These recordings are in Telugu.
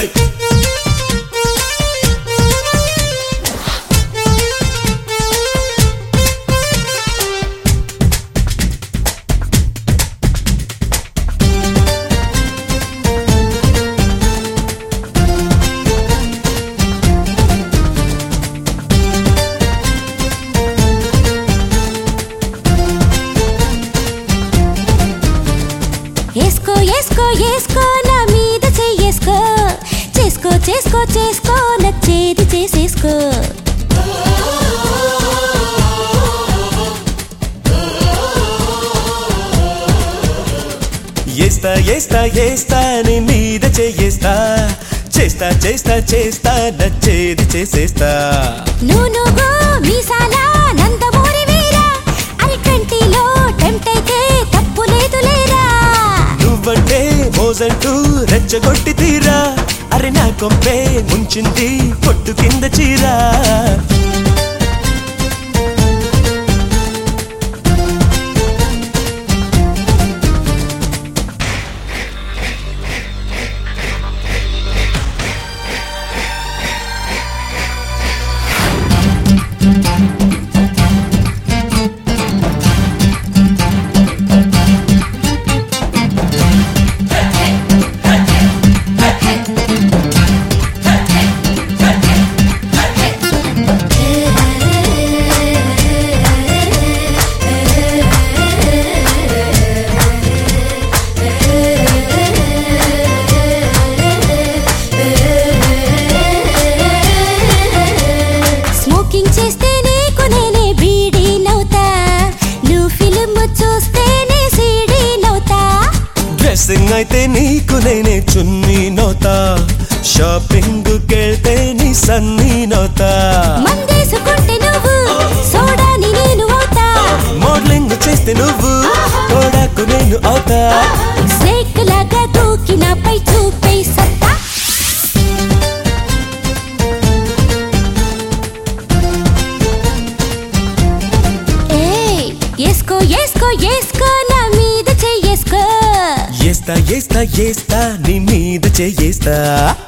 ఏసుకో ఏసుకో ఏసుకో నా మీద చెయ్యేసుకో చేసుకో చేసుకో చేసుకో నచ్చేది చేసేసుకో ఏస్తా ఏస్తా ఏస్తా నీ మీద చేయేస్తా చేస్తా చేస్తా చేస్తా నచ్చేది చేసేస్తా నూనుగో మీసాల నందమూరి వీరా అరి కంటిలో టెంప్ట్ అయితే తప్పు లేదు లేరా నువ్వంటే మోజంటూ రెచ్చగొట్టి తీరా అరే నా కొంపే ముంచింది పొట్టు కింద చీరా స్మోకింగ్ చేస్తే నీకు నేనే బీడీ నవ్వుతా నువ్వు ఫిలిం చూస్తేనే సీడీ నవ్వుతా డ్రెస్సింగ్ అయితే నీకు నేనే చున్నీ నోతా షాపింగ్ కెళ్తే నీ సన్నీ నోతా మందేసుకుంటే నువ్వు సోడాని నేను అవుతా మోడలింగ్ చేస్తే నువ్వు తోడాకు నేను అవుతా సేక్ లాగా దూకి నాపై చూపే సత్తా ఏయ్, ఏసుకో ఏసుకో ఏసుకో నా మీద చెయ్యేసుకో ఏస్తా ఏస్తా ఏస్తా నీ మీద చేయేస్తా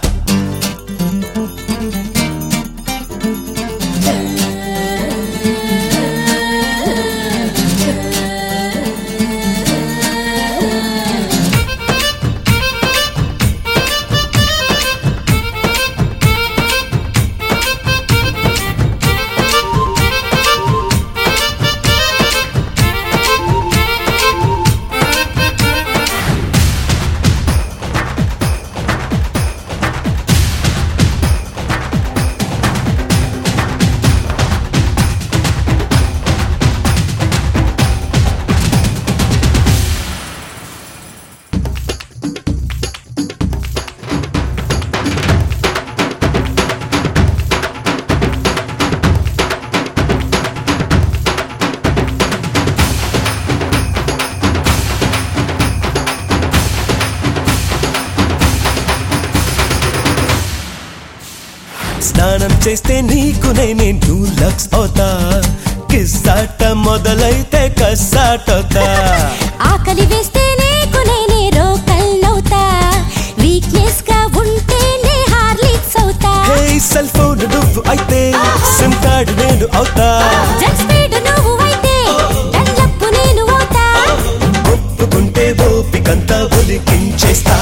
స్నానం చేస్తే నీకు నేనే టూ లక్స్ అవుతా కిస్సాట మొదలైతే కస్సాటవుతా ఆకలి వేస్తే నీకు నేనే రోకల్నవుతా వీక్నెస్ గా ఉంటేనే హార్లిక్స్ అవుతా హే సెల్ ఫోన్ నువ్వు అయితే సిమ్ కార్డు నేను అవుతా జెట్ స్పీడ్ నువ్వు అయితే డన్లప్ నేను అవుతా ఒప్పుకుంటే ఓపికంతా ఒలికించేస్తా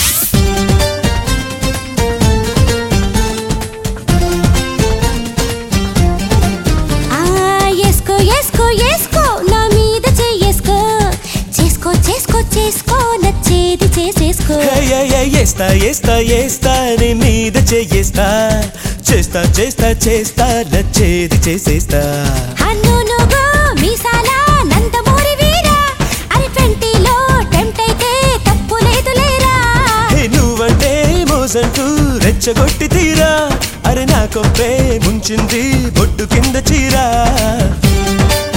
ఆ ఏసుకో ఏసుకో ఏసుకో నా మీద చెయ్యేసుకో చేసుకో చేసుకో చేసుకో నచ్చేది చేసేసుకో హే, హే, హే, ఏస్తా ఏస్తా ఏస్తా నీ మీద చేయేస్తా చేస్తా చేస్తా చేస్తా నచ్చేది చేసేస్తా హన్నునుగో మీసాల నందమూరి వీరా అరి ట్వంటీలో టెంప్ట్ అయితే తప్పు లేదు లేరా హే నువ్వంటే మోసంటూ రెచ్చగొట్టి తీరా అరే నా కొంపే ముంచింది బొడ్డు కింద చీరా